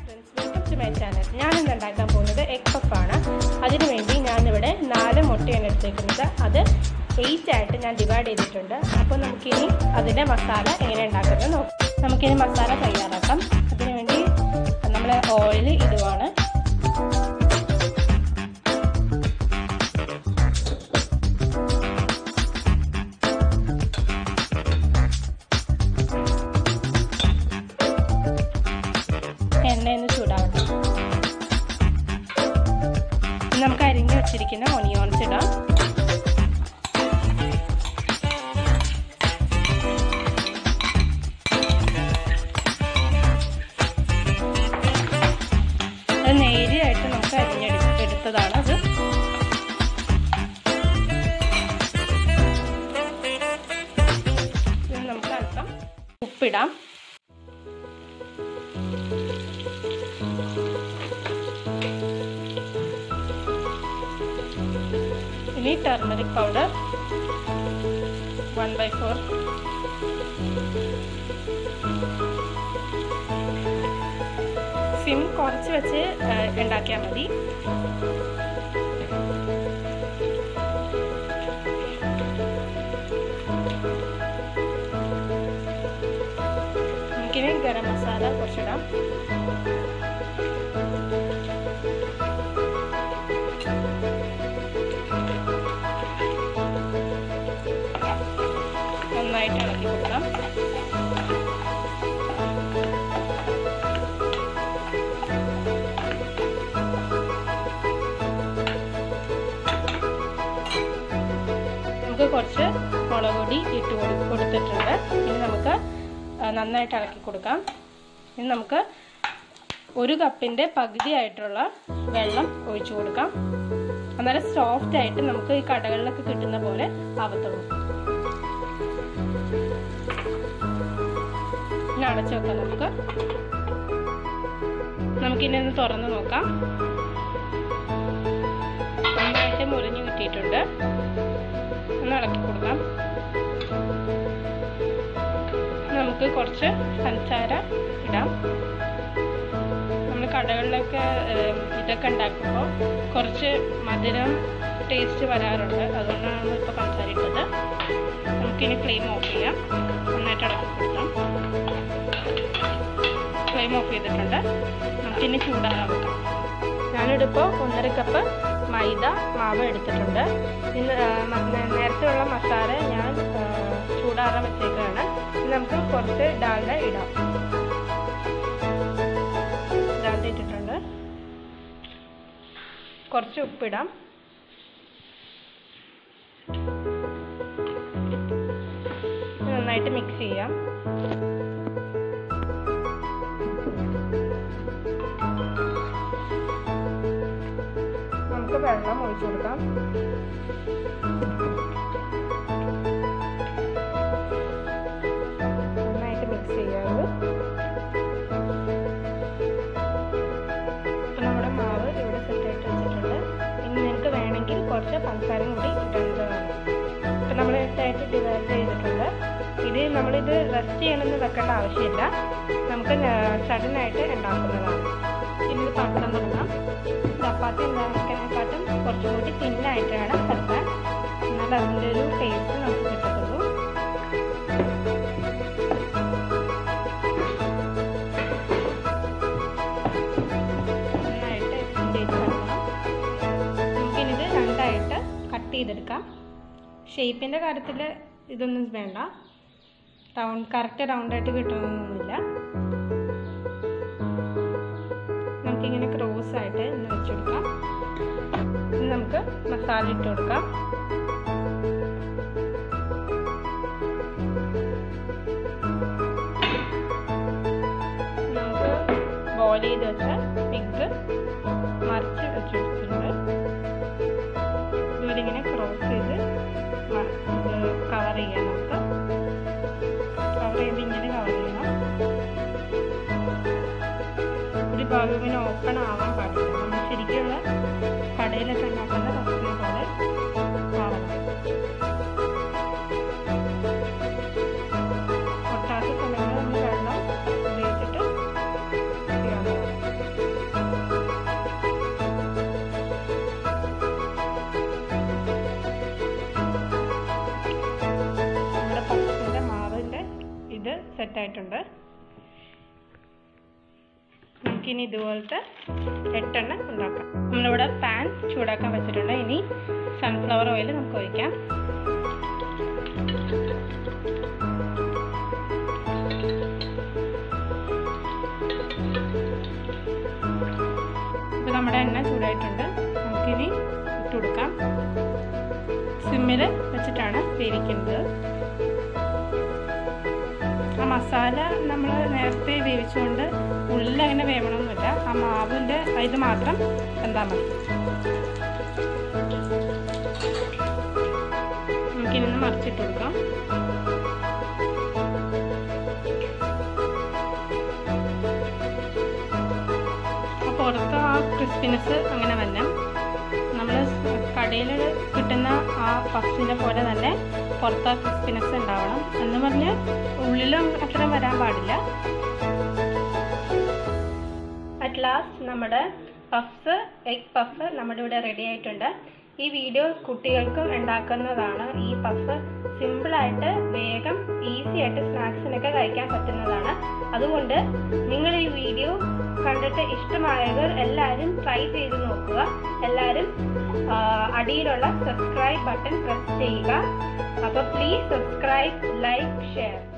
friends welcome to my channel ഞാൻ ഇന്ന് ഉണ്ടാക്കാൻ പോകുന്നത് എഗ് പഫാണ് അതിനുവേണ്ടി ഞാനിവിടെ നാല് മുട്ടയാണ് എടുത്തേക്കുന്നത് അത് എയ്റ്റ് ആയിട്ട് ഞാൻ ഡിവൈഡ് ചെയ്തിട്ടുണ്ട് അപ്പോൾ നമുക്കിനി അതിൻ്റെ മസാല എങ്ങനെ ഉണ്ടാക്കുന്നത് നോക്കാം നമുക്കിനി മസാല തയ്യാറാക്കാം അതിനുവേണ്ടി നമ്മൾ ഓയിൽ ഇടുവാണ് എണ്ണയൊന്ന് ചൂടാവട്ടെ ഇനി നമുക്ക് അരിഞ്ഞു വെച്ചിരിക്കുന്ന ഒനിയോൺസ് ഇടാം അത് നേരിയായിട്ട് നമുക്ക് അരിഞ്ഞെടുത്ത് എടുത്തതാണ് അത് ഇനി നമുക്ക് അല്പം ഉപ്പിടാം ഇനി turmeric powder one by four sim കുറച്ച് വെച്ച് ഉണ്ടാക്കിയാൽ മതി നമുക്കിനി ഗരം മസാല കുറച്ചിടാം നന്നായിട്ട് ഇളക്കി കൊടുക്കാം നമുക്ക് കുറച്ച് മുളക് പൊടി ഇട്ട് കൊടുത്തിട്ടുണ്ട് ഇനി നമുക്ക് നന്നായിട്ട് ഇളക്കി കൊടുക്കാം ഇനി നമുക്ക് ഒരു കപ്പിൻ്റെ പകുതിയായിട്ടുള്ള വെള്ളം ഒഴിച്ചു കൊടുക്കാം അന്നേരം സോഫ്റ്റ് ആയിട്ട് നമുക്ക് ഈ കടകളിലൊക്കെ കിട്ടുന്ന പോലെ ആവത്തുള്ളൂ ഇനി അടച്ചു വെക്കാം നമുക്ക് നമുക്കിനി ഒന്ന് തുറന്ന് നോക്കാം നന്നായിട്ട് മുറിഞ്ഞു കിട്ടിയിട്ടുണ്ട് ഒന്ന് ഇളക്കി കൊടുക്കാം നമുക്ക് കുറച്ച് പഞ്ചസാര ഇടാം നമ്മൾ കടകളിലൊക്കെ ഇതൊക്കെ ഉണ്ടാക്കുമ്പോൾ കുറച്ച് മധുരം ടേസ്റ്റ് വരാറുണ്ട് അതുകൊണ്ടാണ് ഇപ്പോൾ പഞ്ചസാര ഇട്ടത് നമുക്കിനി ഫ്ലെയിം ഓഫ് ചെയ്യാം നന്നായിട്ട് ഇളക്കി കൊടുക്കാം ഫ്ലെയിം ഓഫ് ചെയ്തിട്ടുണ്ട് നമുക്കിനി ചൂടാറാൻ വെക്കാം ഞാനിതിപ്പോൾ ഒന്നര കപ്പ് മൈദ മാവ് എടുത്തിട്ടുണ്ട് ഇന്ന് നേരത്തെയുള്ള മസാല ഞാൻ ചൂടാറാൻ വെച്ചേക്കാണ് ഇനി നമുക്ക് കുറച്ച് ഡാൽഡ ഇടാം ഡാൽഡ ഇട്ടിട്ടുണ്ട് കുറച്ച് ഉപ്പിടാം നന്നായിട്ട് മിക്സ് ചെയ്യാം നമുക്ക് വെള്ളം ഒഴിച്ചു കൊടുക്കാം നന്നായിട്ട് മിക്സ് ചെയ്യാറ് ഇപ്പം നമ്മുടെ മാവ് ഇവിടെ സെറ്റായിട്ട് വെച്ചിട്ടുണ്ട് ഇനി നിങ്ങൾക്ക് വേണമെങ്കിൽ കുറച്ച് പഞ്ചസാരയും കൂടി ഇടേണ്ടതാണ് ഇപ്പം നമ്മൾ എട്ടായിട്ട് ഡിവൈഡ് ചെയ്തിട്ടുണ്ട് ഇത് നമ്മളിത് റെസ്റ്റ് ചെയ്യണമെന്ന് വെക്കേണ്ട ആവശ്യമില്ല നമുക്ക് സഡനായിട്ട് ഉണ്ടാക്കുന്നതാണ് ഇനി ഇത് പട്ടണം തുടങ്ങാം ചപ്പാത്തി ഉണ്ടാക്കുന്നതിനെക്കാട്ടും കുറച്ചും കൂടി തിന്നായിട്ട് വേണം പരത്താൻ എന്നാൽ അതിൻ്റെ ഒരു ടേസ്റ്റ് നമുക്ക് കിട്ടത്തുള്ളൂ നന്നായിട്ട് ചെയ്ത് പരത്തണം നമുക്കിനിത് രണ്ടായിട്ട് കട്ട് ചെയ്തെടുക്കാം ഷേപ്പിൻ്റെ കാര്യത്തിൽ ഇതൊന്നും വേണ്ട റൗണ്ട് കറക്റ്റ് റൗണ്ടായിട്ട് കിട്ടണമെന്നൊന്നുമില്ല നമുക്കിങ്ങനെ ക്രോസ് ആയിട്ട് ഒന്ന് വെച്ച് കൊടുക്കാം ഇനി നമുക്ക് മസാല ഇട്ട് കൊടുക്കാം നമുക്ക് ബോയിൽ ചെയ്ത് വെച്ച എഗ്ഗ് മറിച്ച് വെച്ചെടുത്തിട്ടുണ്ട് ഇതുപോലെ ഇങ്ങനെ ക്രോസ് ചെയ്ത് കവർ ചെയ്യാം നമുക്ക് കവർ ചെയ്ത് ഇങ്ങനെ കവർ ചെയ്യണം ഒരു ഭാഗം ഇങ്ങനെ ഓപ്പൺ ആവാൻ പാടില്ല നമ്മൾ ശരിക്കുള്ള കടയിലൊക്കെ ഉണ്ടാക്കുന്ന റെസിപ്പി പോലെ ആവണം പൊട്ടാത്ത സമയങ്ങളിൽ നമ്മൾ വെള്ളം ഉപയോഗിച്ചിട്ട് ചെയ്യാവുന്നതാണ് സെറ്റായിട്ടുണ്ട് നമുക്കിനി ഇതുപോലത്തെ എട്ടെണ്ണം ഉണ്ടാക്കാം നമ്മളിവിടെ പാൻ ചൂടാക്കാൻ വെച്ചിട്ടുണ്ട് ഇനി സൺഫ്ലവർ ഓയിൽ നമുക്ക് ഒഴിക്കാം ഇപ്പോൾ നമ്മുടെ എണ്ണ ചൂടായിട്ടുണ്ട് നമുക്കിനി ഇട്ട് കൊടുക്കാം സിമ്മിൽ വെച്ചിട്ടാണ് വേവിക്കുന്നത് ആ മസാല നമ്മൾ നേരത്തെ വേവിച്ചുകൊണ്ട് ഉള്ളിൽ അങ്ങനെ വേവണമെന്നില്ല ആ മാവിൻ്റെ ഇത് മാത്രം എന്താ മതി നമുക്കിനി മറിച്ചിട്ട് കൊടുക്കാം അപ്പോൾ പുറത്ത് ആ ക്രിസ്പിനെസ് അങ്ങനെ വരണം നമ്മൾ കടയിൽ കിട്ടുന്ന ആ പഫിനെ പോലെ തന്നെ പുറത്ത് ആ ക്രിസ്പിനെസ് ഉണ്ടാവണം എന്ന് പറഞ്ഞ് ഉള്ളിലും അത്ര വരാൻ പാടില്ല അറ്റ് ലാസ്റ്റ് നമ്മുടെ പഫ്സ് എഗ് പഫ് നമ്മുടെ ഇവിടെ റെഡി ആയിട്ടുണ്ട് ഈ വീഡിയോ കുട്ടികൾക്കും ഉണ്ടാക്കുന്നതാണ് ഈ പഫ് സിമ്പിളായിട്ട് വേഗം ഈസി ആയിട്ട് സ്നാക്സിനൊക്കെ കഴിക്കാൻ പറ്റുന്നതാണ് അതുകൊണ്ട് നിങ്ങൾ ഈ വീഡിയോ കണ്ടിട്ട് ഇഷ്ടമായവർ എല്ലാവരും ട്രൈ ചെയ്ത് നോക്കുക എല്ലാവരും അടിയിലുള്ള സബ്സ്ക്രൈബ് ബട്ടൺ പ്രസ് ചെയ്യുക അപ്പോൾ പ്ലീസ് സബ്സ്ക്രൈബ് ലൈക്ക് ഷെയർ